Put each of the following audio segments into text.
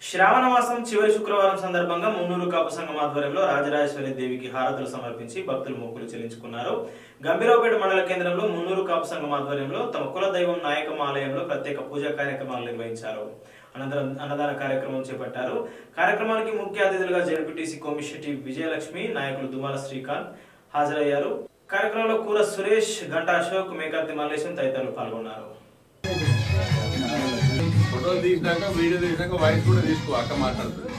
శ్రావణ మాసం చివరి శుక్రవారం సందర్భంగా మున్నూరు కాపు సంఘం ఆధ్వర్యంలో రాజరాజేశ్వరి దేవికి హారతులు సమర్పించి భక్తులు మొక్కులు చెల్లించుకున్నారు గంభీరావుపేట మండల కేంద్రంలో మున్నూరు కాపు సంఘం ఆధ్వర్యంలో తమ కుల దైవం నాయకమ్మ ఆలయంలో ప్రత్యేక పూజా కార్యక్రమాలు నిర్వహించారు అనంతరం అన్నదాన కార్యక్రమం చేపట్టారు కార్యక్రమానికి ముఖ్య అతిథులుగా జడ్పీటీసీ కోమిశెట్టి విజయలక్ష్మి నాయకులు దుమాల శ్రీకాంత్ హాజరయ్యారు కార్యక్రమంలో కూర సురేష్ గంటా అశోక్ మేకర్తి మల్లేశం తదితరులు పాల్గొన్నారు ఫోటోలు తీసినాక వీడియో తీసినాక వాయిస్ కూడా తీసుకో అక్క మాట్లాడుతుంది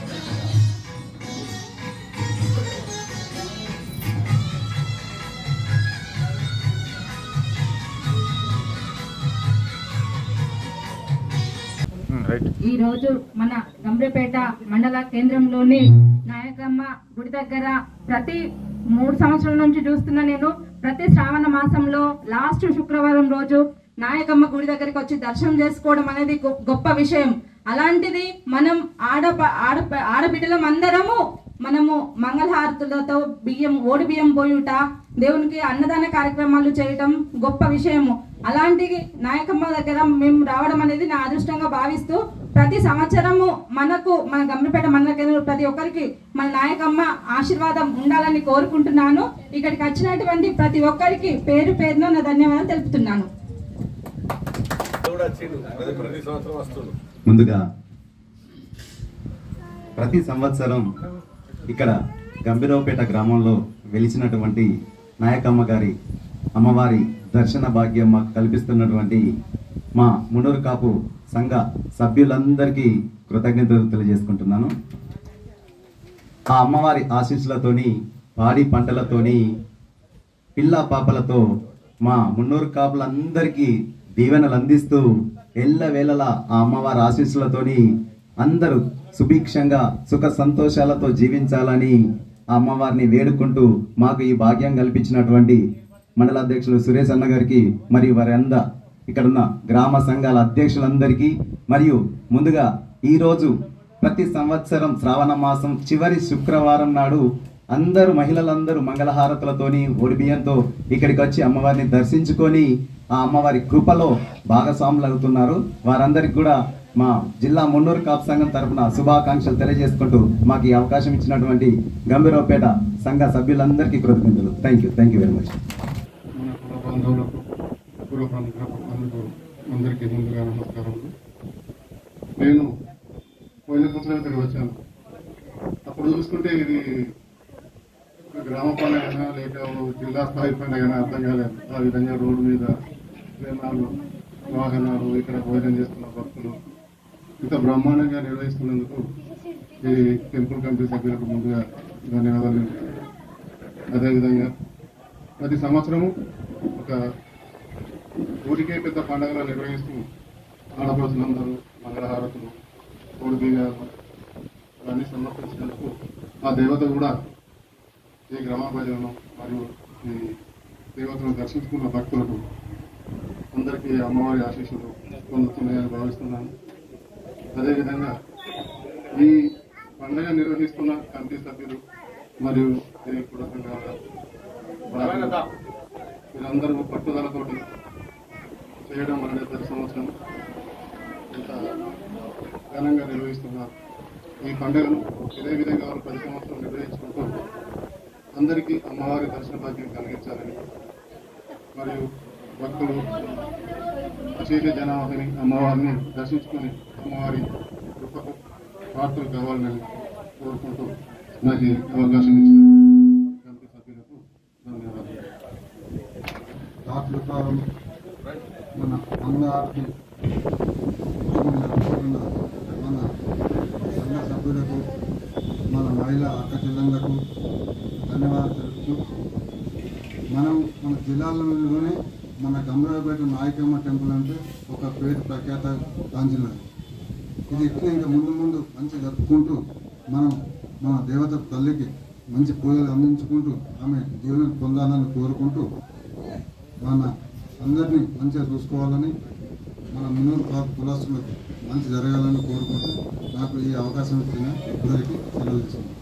ఈ రోజు మన గంభీరపేట మండల కేంద్రంలోని నాయకమ్మ గుడి దగ్గర ప్రతి మూడు సంవత్సరాల నుంచి చూస్తున్నా నేను ప్రతి శ్రావణ మాసంలో లాస్ట్ శుక్రవారం రోజు నాయకమ్మ గుడి దగ్గరికి వచ్చి దర్శనం చేసుకోవడం అనేది గొ- గొప్ప విషయం అలాంటిది మనం ఆడ ఆడ ఆడబిడ్డలం అందరము మనము మంగళహారతులతో బియ్యం ఓడి బియ్యం పోయుట దేవునికి అన్నదాన కార్యక్రమాలు చేయటం గొప్ప విషయము అలాంటి నాయకమ్మ దగ్గర మేము రావడం అనేది నా అదృష్టంగా భావిస్తూ ప్రతి సంవత్సరము మనకు మన గమ్మిపేట మండల కేంద్రంలో ప్రతి ఒక్కరికి మన నాయకమ్మ ఆశీర్వాదం ఉండాలని కోరుకుంటున్నాను ఇక్కడికి వచ్చినటువంటి ప్రతి ఒక్కరికి పేరు పేరున నా ధన్యవాదాలు తెలుపుతున్నాను కూడా వచ్చిండు ప్రతి ప్రతి సంవత్సరం వస్తుండు ముందుగా ప్రతి సంవత్సరం ఇక్కడ గంభీరావుపేట గ్రామంలో వెలిచినటువంటి నాయకమ్మ గారి అమ్మవారి దర్శన భాగ్యం మాకు కల్పిస్తున్నటువంటి మా మునూరు కాపు సంఘ సభ్యులందరికీ కృతజ్ఞతలు తెలియజేసుకుంటున్నాను ఆ అమ్మవారి ఆశీస్సులతోని పాడి పంటలతోని పిల్ల పాపలతో మా మున్నూరు కాపులందరికీ దీవెనలు అందిస్తూ ఎల్లవేళలా ఆ అమ్మవారి ఆశీస్సులతోని అందరూ సుభిక్షంగా సుఖ సంతోషాలతో జీవించాలని ఆ అమ్మవారిని వేడుకుంటూ మాకు ఈ భాగ్యం కల్పించినటువంటి మండల అధ్యక్షులు సురేష్ అన్న గారికి మరియు వారి అంద ఇక్కడున్న గ్రామ సంఘాల అధ్యక్షులందరికీ మరియు ముందుగా ఈరోజు ప్రతి సంవత్సరం శ్రావణ మాసం చివరి శుక్రవారం నాడు అందరూ మహిళలందరూ మంగళహారతులతోని ఒడిబియ్యంతో ఇక్కడికి వచ్చి అమ్మవారిని దర్శించుకొని ఆ అమ్మవారి కృపలో భాగస్వాములు అవుతున్నారు వారందరికీ కూడా మా జిల్లా మున్నూరు కాపు సంఘం తరపున శుభాకాంక్షలు తెలియజేసుకుంటూ మాకు ఈ అవకాశం ఇచ్చినటువంటి గంభీరావుపేట సంఘ సభ్యులందరికీ కృతజ్ఞతలు thank you thank you very much మన కుల బంధువులకు పూర్వ బంధువులకు అందరికీ ముందుగా నమస్కారం నేను పోయిన సంవత్సరం ఇక్కడికి వచ్చాను అప్పుడు చూసుకుంటే ఇది ఒక గ్రామ పండుగ లేక ఓ జిల్లా స్థాయి పండుగ అర్థం కాలేదు ఆ విధంగా రోడ్డు మీద విమానాలు వాహనాలు ఇక్కడ భోజనం చేస్తున్న భక్తులు ఇంత బ్రహ్మాండంగా నిర్వహిస్తున్నందుకు ఈ టెంపుల్ కమిటీ సభ్యులకు ముందుగా ధన్యవాదాలు అదేవిధంగా ప్రతి సంవత్సరము ఒక ఊరికే పెద్ద పండుగలు నిర్వహిస్తూ ఆడపడుతులందరూ మంగళహారతులు కోడి బీగాలు ఇవన్నీ సమర్పించినందుకు ఆ దేవత కూడా ఈ గ్రామ ప్రజలను మరియు ఈ దేవతను దర్శించుకున్న భక్తులకు అందరికీ అమ్మవారి ఆశీస్సులు పొందుతున్నాయని భావిస్తున్నాను అదేవిధంగా ఈ పండుగ నిర్వహిస్తున్న కమిటీ సభ్యులు మరియు ఈ కుల సంఘాల వారు వీరందరూ పట్టుదలతోటి చేయడం వలన ప్రతి సంవత్సరం ఇంత ఘనంగా నిర్వహిస్తున్నారు ఈ పండుగను ఇదే విధంగా వారు ప్రతి సంవత్సరం నిర్వహించుకుంటూ అందరికీ అమ్మవారి దర్శన భాగ్యం కలిగించాలని మరియు భక్తులు అశేష జనాభాని అమ్మవారిని దర్శించుకొని అమ్మవారి కృపకు ప్రార్థన కావాలని కోరుకుంటూ నాకు ఈ అవకాశం ఇచ్చిన కమిటీ సభ్యులకు ధన్యవాదాలు రాత్రికాలం మన అందరికి మన మన సంఘ సభ్యులకు మన మహిళా అక్క చెల్లెళ్ళకు ధన్యవాదాలు తెలుపుతూ మనం మన జిల్లాలోనే మన గమరాపేట నాయకమ్మ టెంపుల్ అంటే ఒక పేరు ప్రఖ్యాత గాంచినది ఇది ఇట్లా ఇంకా ముందు ముందు మంచి జరుపుకుంటూ మనం మన దేవత తల్లికి మంచి పూజలు అందించుకుంటూ ఆమె జీవనం పొందాలని కోరుకుంటూ మన అందరినీ మంచిగా చూసుకోవాలని మన మున్నూరు కాపు కులస్తులకు మంచి జరగాలని కోరుకుంటూ నాకు ఈ అవకాశం ఇచ్చిన అందరికీ సెలవు ఇస్తున్నాను